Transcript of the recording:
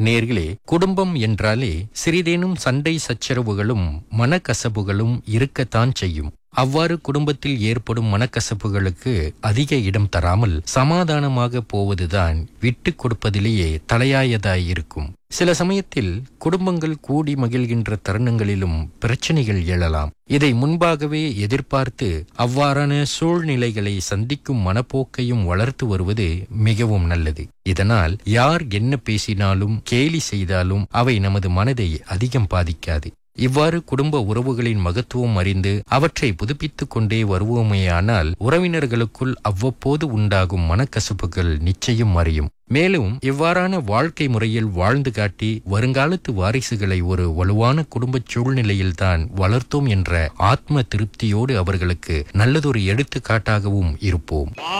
நேர்களே குடும்பம் என்றாலே சிறிதேனும் சண்டை சச்சரவுகளும் மனக்கசப்புகளும் இருக்கத்தான் செய்யும் அவ்வாறு குடும்பத்தில் ஏற்படும் மனக்கசப்புகளுக்கு அதிக இடம் தராமல் சமாதானமாக போவதுதான் விட்டு கொடுப்பதிலேயே தலையாயதாயிருக்கும் சில சமயத்தில் குடும்பங்கள் கூடி மகிழ்கின்ற தருணங்களிலும் பிரச்சனைகள் எழலாம் இதை முன்பாகவே எதிர்பார்த்து அவ்வாறான சூழ்நிலைகளை சந்திக்கும் மனப்போக்கையும் வளர்த்து வருவது மிகவும் நல்லது இதனால் யார் என்ன பேசினாலும் கேலி செய்தாலும் அவை நமது மனதை அதிகம் பாதிக்காது இவ்வாறு குடும்ப உறவுகளின் மகத்துவம் அறிந்து அவற்றை புதுப்பித்துக் கொண்டே வருவோமேயானால் உறவினர்களுக்குள் அவ்வப்போது உண்டாகும் மனக்கசப்புகள் நிச்சயம் மறையும் மேலும் இவ்வாறான வாழ்க்கை முறையில் வாழ்ந்து காட்டி வருங்காலத்து வாரிசுகளை ஒரு வலுவான குடும்ப சூழ்நிலையில்தான் வளர்த்தோம் என்ற ஆத்ம திருப்தியோடு அவர்களுக்கு நல்லதொரு எடுத்துக்காட்டாகவும் இருப்போம்